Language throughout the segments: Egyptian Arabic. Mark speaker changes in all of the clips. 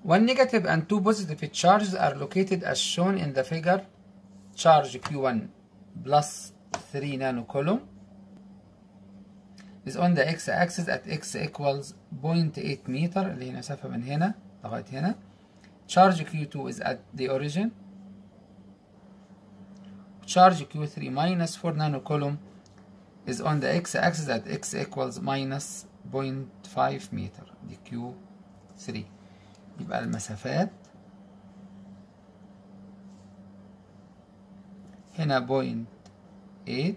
Speaker 1: One negative and two positive charges are located as shown in the figure. Charge Q1 plus 3 nanocoulomb is on the x-axis at x equals 0.8 meter اللي هي مسافة من هنا لغاية هنا. Charge Q2 is at the origin. Charge Q3 minus 4 nanocoulomb is on the x-axis at x equals minus 0.5 meter دي Q3 يبقى المسافات هنا بوينت 8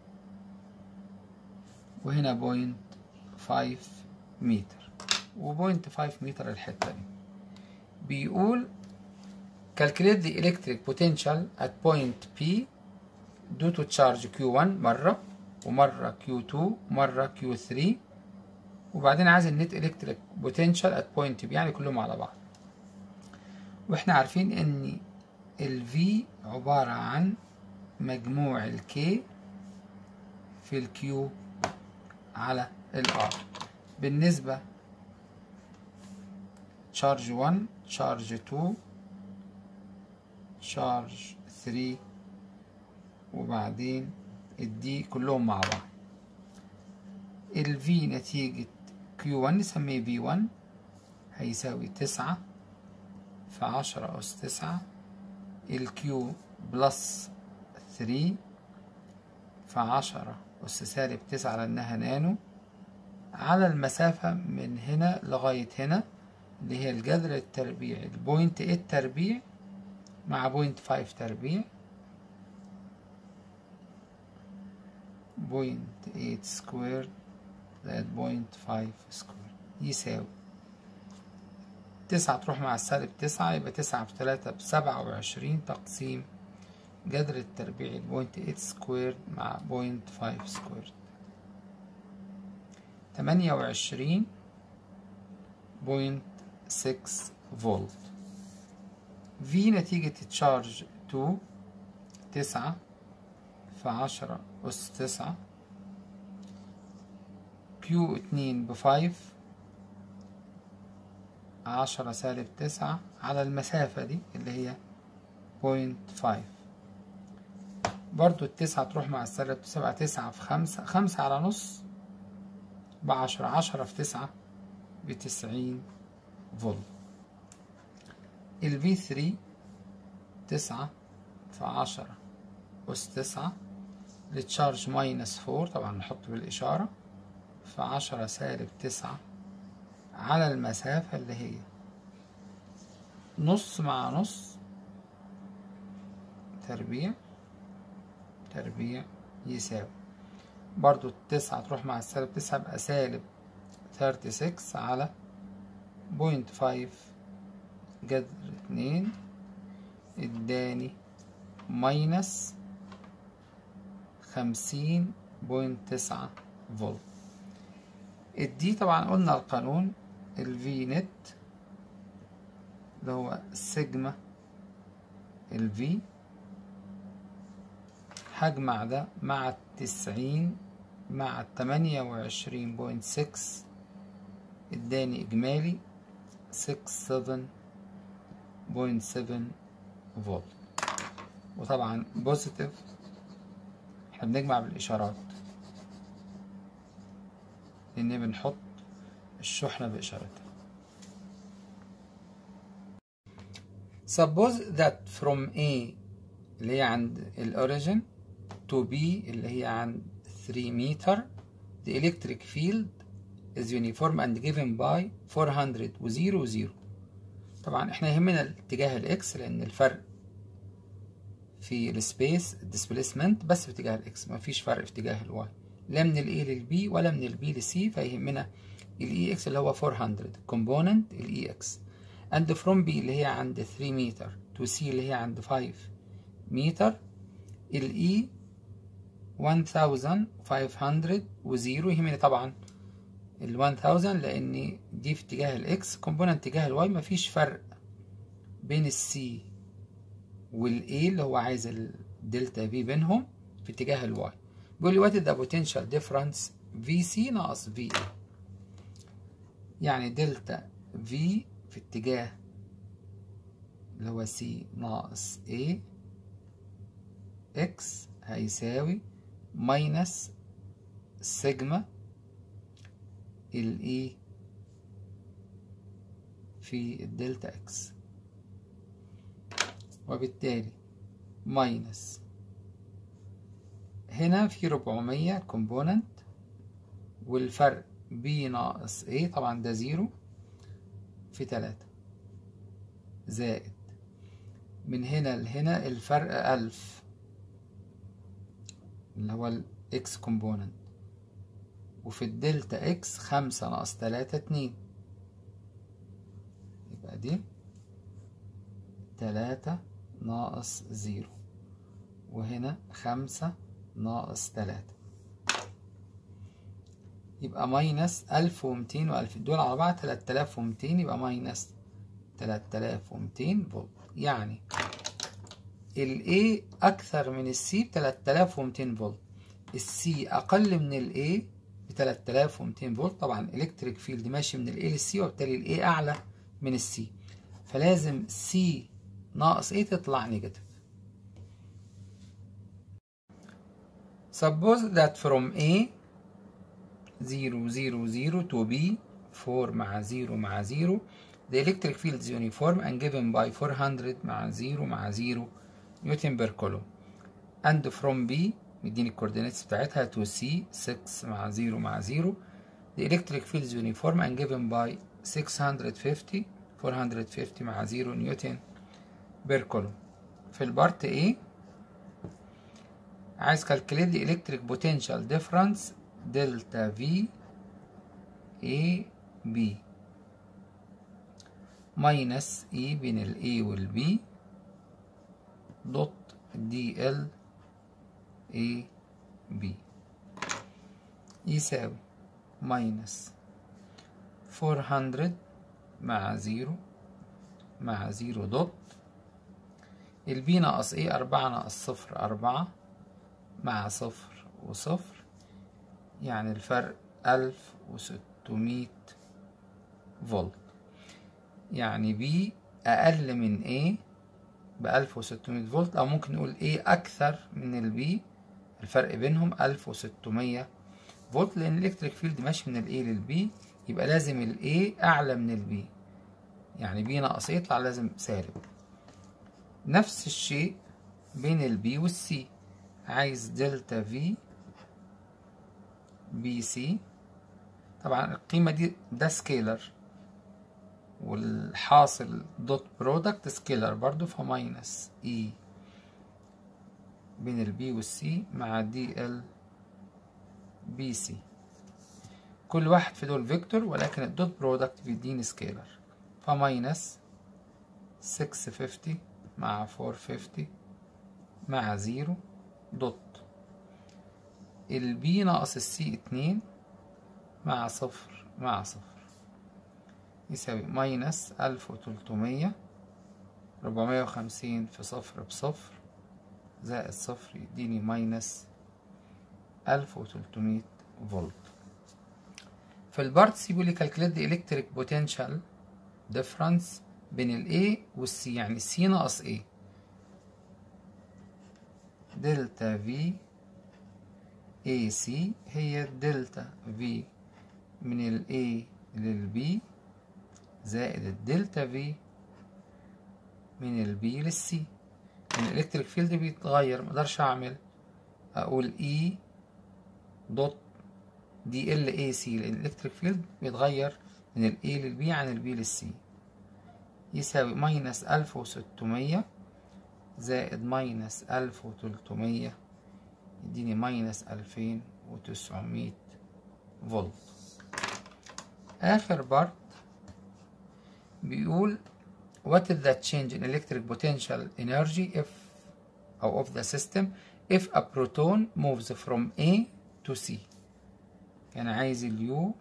Speaker 1: وهنا بوينت 5 متر وبوينت 5 متر الحتة دي بيقول calculate the electric potential at point P due to charge Q1 مرة ومرة Q2 مرة Q3 وبعدين عايز النت الكتريك بوتنشال ات بوينت بي يعني كلهم على بعض واحنا عارفين ان ال V عبارة عن مجموع ال K في ال Q على ال R بالنسبة charge 1 charge 2 charge 3 وبعدين الدي كلهم مع بعض ال V نتيجة Q1 نسميه V1 هيساوي تسعة في عشرة أس تسعة ال Q بلس 3 في عشرة أس سالب تسعة لأنها نانو على المسافة من هنا لغاية هنا اللي هي الجذر التربيعي البوينت 8 تربيع مع بوينت 5 تربيع بوينت 8 سكوير زائد بوينت 5 سكوير يساوي تسعة تروح مع السالب تسعة يبقى تسعة في تلاتة بسبعة وعشرين تقسيم جذر التربيعي بوينت 8 سكوير مع بوينت 5 سكوير تمانية وعشرين بوينت 6 فولت في نتيجة تشارج 2 تسعة في عشرة أس تسعة كيو اتنين بفايف عشرة سالب تسعة على المسافة دي اللي هي بوينت فايف برضو التسعة تروح مع السالب تسعة تسعة في خمسة خمسة على نص بعشرة عشرة في تسعة بتسعين فولت ال V3 تسعة في عشرة أس تسعة للتشارج ماينس فور طبعا نحط بالإشارة في عشرة سالب تسعة على المسافة اللي هي نص مع نص تربيع تربيع يساوي برضو التسعة تروح مع السالب تسعة يبقى سالب 36 على بوينت فايف جذر اتنين اداني ماينس خمسين بوينت تسعة فولت الدي طبعا قلنا القانون الفي نت اللي هو سيجما الفي هجمع ده مع التسعين مع التمانية وعشرين بوينت سكس اداني اجمالي سكس سفن بوينت سفن فولت وطبعا بوزيتيف احنا بنجمع بالاشارات لان بنحط الشحنة باشارتها suppose that from A اللي هي عند الاوريجين to B اللي هي عند 3 متر the electric field is uniform and given by 400 و 0 و 0 طبعا احنا يهمنا اتجاه الاكس لان الفرق في السبيس displacement بس في اتجاه الاكس مفيش فرق في اتجاه الواي لا من الاي للبي ولا من البي للسي فيهمنا الاي اكس اللي هو 400 component الاي اكس and from B اللي هي عند 3 متر to C اللي هي عند 5 متر الاي 1500 وزيرو يهمني طبعا ال 1000 لان دي في اتجاه الاكس كومبوننت اتجاه الواي مفيش فرق بين السي والاي اللي هو عايز الدلتا في بينهم في اتجاه الواي بيقول لي what is the potential difference VC ناقص VA يعني دلتا في في اتجاه اللي هو سي ناقص A اكس هيساوي ماينس سيجما الاي في الدلتا اكس وبالتالي ماينس هنا في 400 كومبوننت والفرق B ناقص A طبعا ده زيرو في تلاتة زائد من هنا لهنا الفرق ألف اللي هو الإكس كومبوننت وفي الدلتا إكس خمسة ناقص تلاتة اتنين يبقى دي تلاتة ناقص زيرو وهنا خمسة ناقص تلاتة يبقى ماينس ألف ومتين وألف دول على بعض تلات آلاف ومتين يبقى ماينس تلات آلاف ومتين فولت يعني ال A أكثر من ال C بتلات آلاف ومتين فولت ال C أقل من ال A بتلات آلاف ومتين فولت طبعا الإلكتريك فيلد ماشي من ال A لل C وبالتالي ال A أعلى من ال C فلازم C ناقص A تطلع نيجاتيف Suppose that from A 0 0 0 to B 4 مع 0 مع 0 the electric field is uniform and given by 400 مع 0 مع 0 نيوتن بير كولوم and from B مديني الكورديناتس بتاعتها to C 6 مع 0 مع 0 the electric field is uniform and given by 650 450 مع 0 نيوتن بير كولوم في البارت A عايز calculate the electric potential difference delta V A B minus E بين ال A وال B دوت دي ال A B يساوي minus 400 مع زيرو مع زيرو دوت البي ناقص ايه أربعة ناقص صفر أربعة مع صفر وصفر يعني الفرق ألف وستمية فولت يعني بي أقل من A بألف وستمية فولت أو ممكن نقول A أكثر من البي الفرق بينهم ألف وستمية فولت لأن الإلكتريك فيلد ماشي من ال A لل B يبقى لازم ال A أعلى من ال B يعني B ناقص A يطلع لازم سالب نفس الشيء بين ال B وال C عايز دلتا في بي سي طبعا القيمة دي ده سكيلر والحاصل دوت برودكت سكيلر برضو فماينس اي بين البي والسي مع دي ال بي سي كل واحد في دول فيكتور ولكن الدوت برودكت بيديني سكيلر فماينس 650 مع 450 مع زيرو دوت البي ناقص السي اتنين مع صفر مع صفر يساوي ماينس ألف وتلتمية ربعمية وخمسين في صفر بصفر زائد صفر يديني ماينس ألف وتلتمية فولت في البارت سي بيقول لي calculate the electric potential difference بين ال A وال C يعني C ناقص A دلتا في اي سي هي دلتا في من ال A لل B زائد الدلتا في من ال B لل C من الالكتريك فيلد بيتغير مقدرش اعمل اقول E دوت دي ال اي سي لان الالكتريك فيلد بيتغير من ال A لل B عن ال B لل C يساوي ماينس ألف وستمية زائد ماينس ألف وتلتمية يديني ماينس ألفين وتسعمية فولت آخر بارت بيقول what is the change in electric potential energy if أو of the system if a proton moves from A to C يعني عايز اليو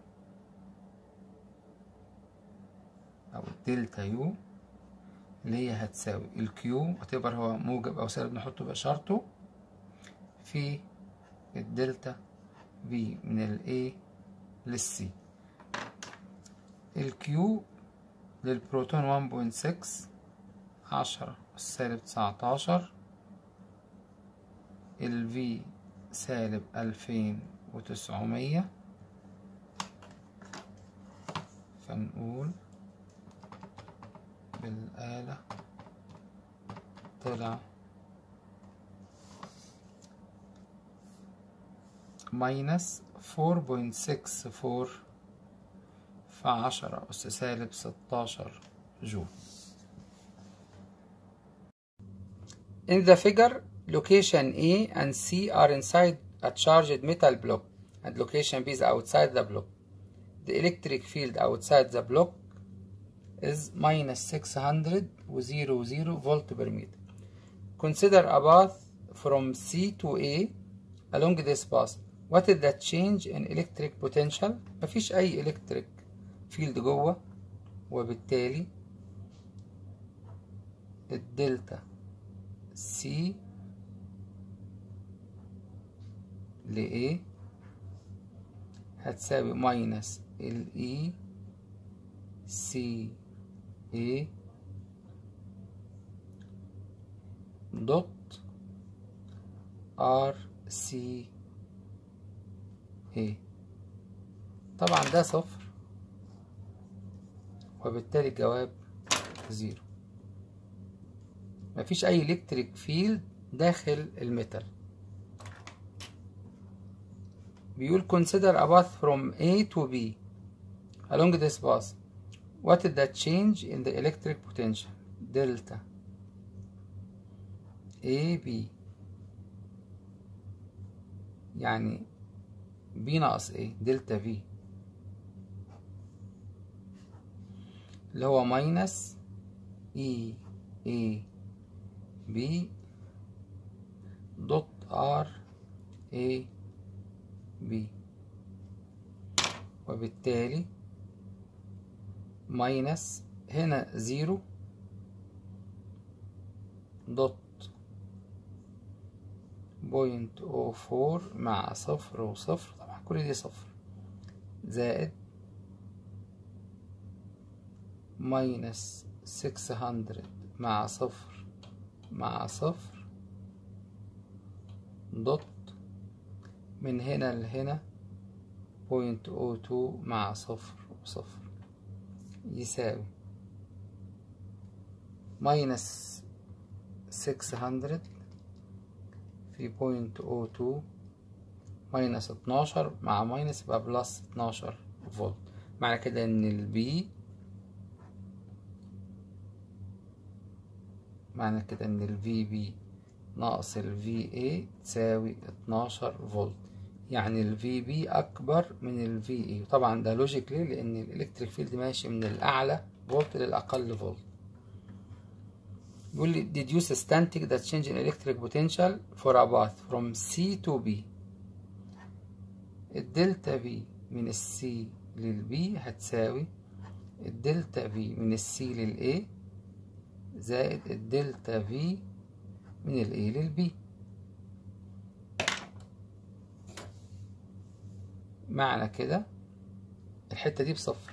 Speaker 1: أو الدلتا يو اللي هي هتساوي الكيو اعتبر هو موجب أو سالب نحطه بإشارته في الدلتا في من ال A لل C الكيو للبروتون 1.6 عشرة سالب تسعتاشر ال V سالب ألفين وتسعمية فنقول بالآلة طلع ماينس فور بوينت سكس فور في عشرة أس سالب ستاشر جول In the figure, location A and C are inside a charged metal block and location B is outside the block. The electric field outside the block is minus 600 0 volt per meter. Consider a path from C to A along this path. What is the change in electric potential؟ مفيش أي electric field جوه وبالتالي الدلتا سي ل A هتساوي ماينس ال E سي A دوت ار سي A طبعا ده صفر وبالتالي الجواب زيرو مفيش أي إلكتريك فيلد داخل الميتال بيقول consider a path from A to B along this path what is the change in the electric potential delta AB يعني B ناقص A دلتا V اللي هو ماينس E A B دوت R A B وبالتالي ماينس هنا زيرو دوت بوينت او فور مع صفر وصفر طبعا كل دي صفر زائد ماينس سكس هندرد مع صفر مع صفر دوت من هنا لهنا بوينت او تو مع صفر وصفر يساوي ماينس سكس هندرد في بوينت او تو ماينس اتناشر مع ماينس يبقى بلس اتناشر فولت معنى كده ان البي معنى كده ان الفي بي ناقص الفي اي تساوي اتناشر فولت يعني الفي بي اكبر من الفي اي طبعا ده لوجيكلي لان الالكتريك فيلد ماشي من الاعلى فولت للاقل فولت بيقول لي deduce a static that change in electric potential for a path from C to B الدلتا V من السي للبي هتساوي الدلتا V من السي للA زائد الدلتا V من الA للB معنى كده الحتة دي بصفر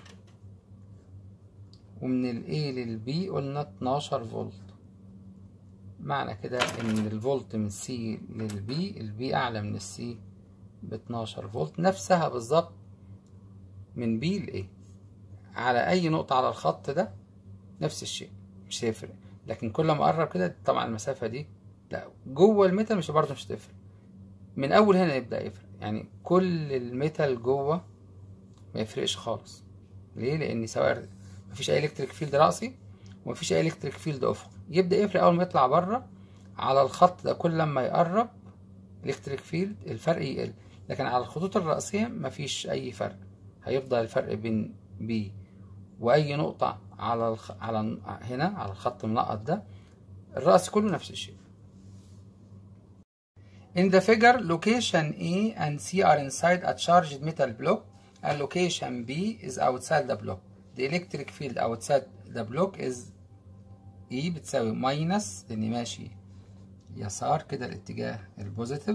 Speaker 1: ومن ال A لل B قلنا 12 فولت معنى كده ان الفولت من C لل B ال B اعلى من ال C ب 12 فولت نفسها بالظبط من B ل A على اي نقطة على الخط ده نفس الشيء مش هيفرق لكن كل ما اقرب كده طبعا المسافة دي لا جوه الميتال مش برضه مش هتفرق من اول هنا يبدأ يفرق يعني كل الميتال جوه ما يفرقش خالص ليه لان سواء مفيش اي الكتريك فيلد رأسي ومفيش اي الكتريك فيلد افقي يبدا يفرق اول ما يطلع بره على الخط ده كل لما يقرب الكتريك فيلد الفرق يقل لكن على الخطوط الرئيسيه مفيش اي فرق هيفضل الفرق بين بي واي نقطه على الخ... على هنا على الخط المنقط ده الرأس كله نفس الشيء In the figure, location A and C are inside a charged metal block and location B is outside the block. The electric field outside the block is E بتساوي ماينس لأني ماشي يسار كده الاتجاه البوزيتيف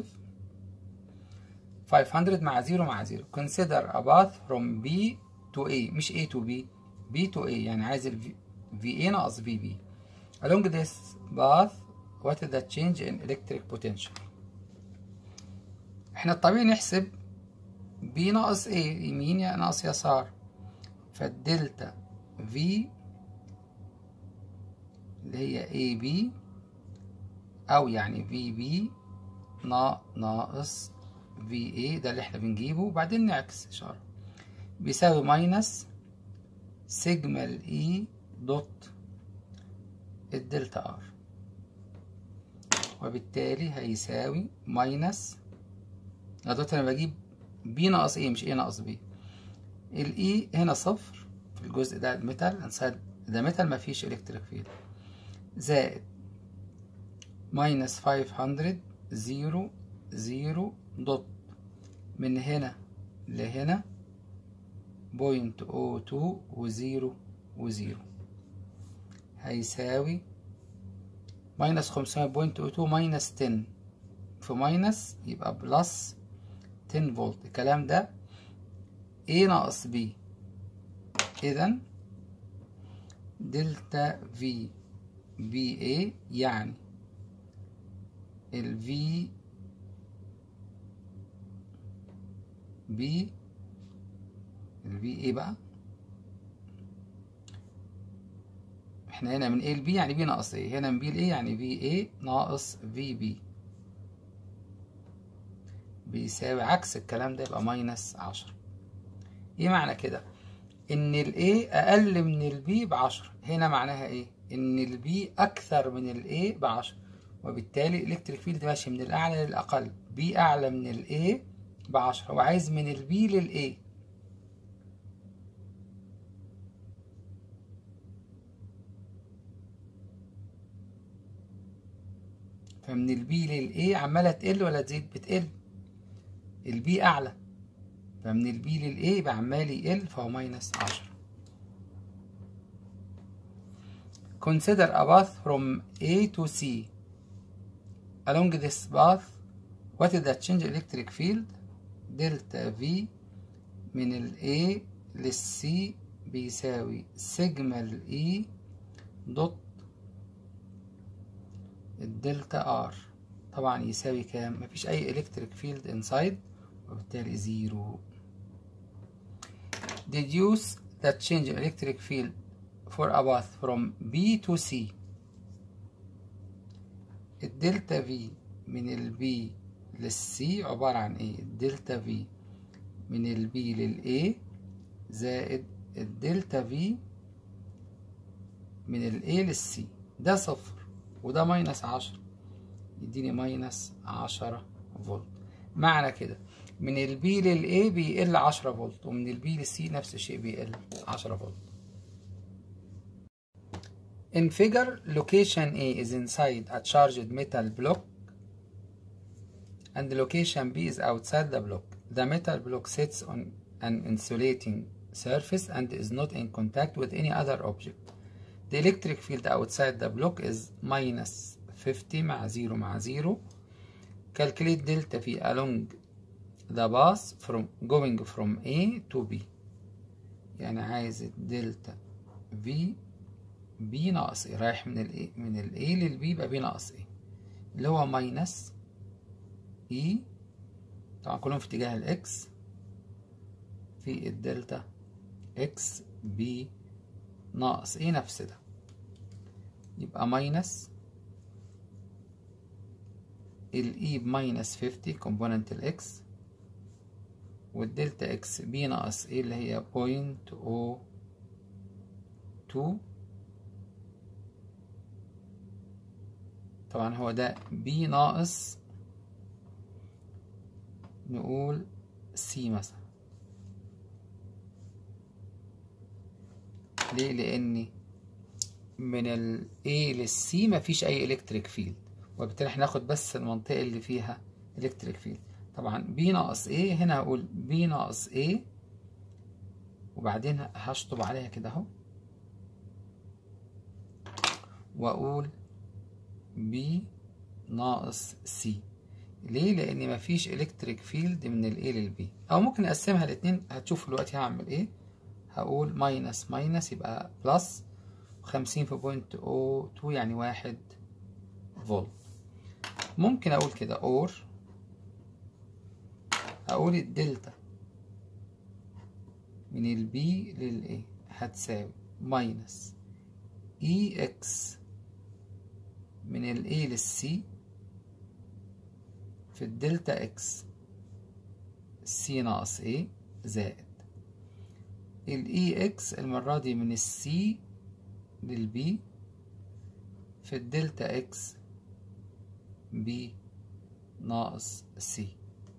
Speaker 1: 500 مع 0 مع 0 consider a path from B to A مش A to B B to A يعني عايز ال VA ناقص VB along this path what is the change in electric potential احنا الطبيعي نحسب B ناقص A يمين يعني ناقص يسار فالدلتا V اللي هي AB أو يعني VB ناقص VA ده اللي احنا بنجيبه وبعدين نعكس إشارة بيساوي ماينس سيجما الإي دوت الدلتا ار وبالتالي هيساوي ماينس دلوقتي انا بجيب بي ناقص ايه مش ايه ناقص بي الاي هنا صفر في الجزء ده الميتال انسايد ده ميتال مفيش الكتريك فيلد زائد ماينس 500 زيرو زيرو دوت من هنا لهنا بوينت او تو وزيرو وزيرو هيساوي ماينس خمسمية بوينت او تو ماينس تن في ماينس يبقى بلس تن فولت الكلام ده A ناقص B إذا دلتا في بي A يعني ال V B ال V A بقى احنا هنا من A ل B يعني B ناقص A هنا من B ل A يعني V A ناقص V B بيساوي عكس الكلام ده يبقى ماينس عشرة ايه معنى كده ان ال A اقل من ال B بعشرة هنا معناها ايه ان ال B اكثر من ال A بعشرة وبالتالي الالكتريك فيلد ماشي من الاعلى للاقل B اعلى من ال A بعشرة وعايز من ال B لل A فمن البي للاي عماله تقل ولا تزيد بتقل البي اعلى فمن البي للاي يبقى عمال يقل فهو ماينس 10 consider a path from A to C along this path what is the change electric field delta V من ال A لل C بيساوي سيجما ال E دوت الدلتا ار طبعا يساوي كام مفيش اي الكتريك فيلد انسايد وبالتالي زيرو deduce that change electric field for a path from B to C الدلتا V من ال B لل C عبارة عن ايه الدلتا V من ال B لل A زائد الدلتا V من ال A لل C ده صفر وده ماينس عشرة يديني ماينس عشرة فولت معنى كده من البي للاي بيقل عشرة فولت ومن البي للسي نفس الشيء بيقل عشرة فولت In figure, location A is inside a charged metal block and location B is outside the block. The metal block sits on an insulating surface and is not in contact with any other object. The electric field outside the block is minus 50 مع 0 مع 0. Calculate delta V along the path from going from A to B. يعني عايز الدلتا V B ناقص A رايح من ال A من ال A لل B يبقى B ناقص A اللي هو ماينس E طبعا كلهم في اتجاه الإكس في الدلتا إكس B ناقص ايه نفس ده يبقى ماينس الاي بماينس 50 كومبوننت الاكس والدلتا اكس بي ناقص ايه اللي هي بوينت او تو طبعا هو ده بي ناقص نقول سي مثلا ليه لان من ال A لل C مفيش اي الكتريك فيلد وبالتالي احنا هناخد بس المنطقة اللي فيها الكتريك فيلد طبعا B ناقص A هنا هقول B ناقص A وبعدين هشطب عليها كده اهو واقول B ناقص C ليه لان مفيش الكتريك فيلد من ال A لل B او ممكن اقسمها الاتنين هتشوفوا دلوقتي هعمل ايه هقول ماينس ماينس يبقى بلس وخمسين في بوينت او تو يعني واحد فولت ممكن اقول كده اور اقول الدلتا من البي للاي هتساوي ماينس اي اكس من الاي للسي في الدلتا اكس سي ناقص ايه زائد الاي اكس المرة دي من السي للبي في الدلتا اكس بي ناقص سي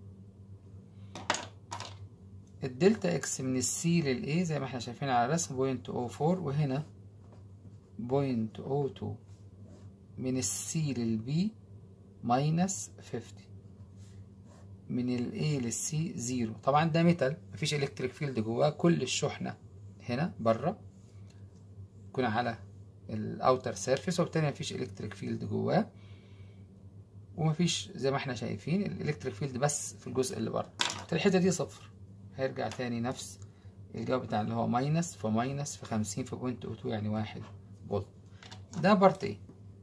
Speaker 1: الدلتا اكس من السي للاي زي ما احنا شايفين على الرسم بوينت او فور وهنا بوينت او تو من السي للبي ماينس فيفتي من الاي للسي زيرو طبعا ده ميتال مفيش الكتريك فيلد جواه كل الشحنة هنا بره تكون على الاوتر سيرفيس وبالتالي مفيش الكتريك فيلد جواه ومفيش زي ما احنا شايفين الالكتريك فيلد بس في الجزء اللي بره الحته دي صفر هيرجع تاني نفس الجواب بتاع اللي هو ماينس في ماينس في خمسين في بوينت او تو يعني واحد فولت ده بارت ايه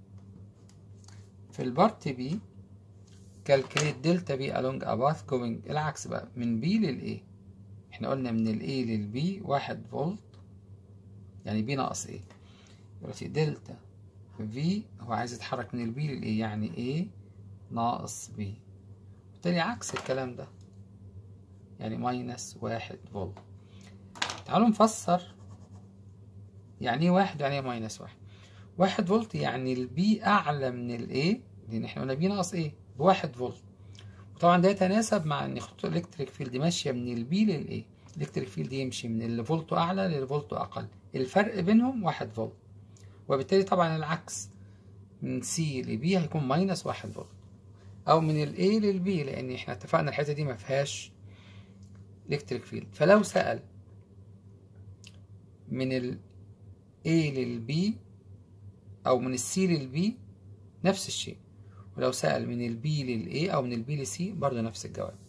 Speaker 1: في البارت بي كالكليت دلتا بي along a path going العكس بقى من بي للاي احنا قلنا من الاي للبي واحد فولت يعني بي ناقص ايه دلوقتي دلتا في هو عايز يتحرك من البي للاي يعني ايه ناقص بي بالتالي عكس الكلام ده يعني ماينس واحد فولت تعالوا نفسر يعني ايه واحد يعني ايه ماينس واحد واحد فولت يعني البي اعلى من الاي لان احنا قلنا بي ناقص ايه بواحد فولت وطبعا ده يتناسب مع ان خطوط الالكتريك فيلد ماشيه من البي للاي الالكتريك فيلد يمشي من اللي فولته اعلى للي فولته اقل الفرق بينهم واحد فولت وبالتالي طبعا العكس من سي لبي هيكون ماينس واحد فولت او من الاي للبي لان احنا اتفقنا الحته دي ما فيهاش الكتريك فيلد فلو سأل من ال A لل B أو من ال C لل B نفس الشيء ولو سأل من ال B لل A أو من ال B لل C برضه نفس الجواب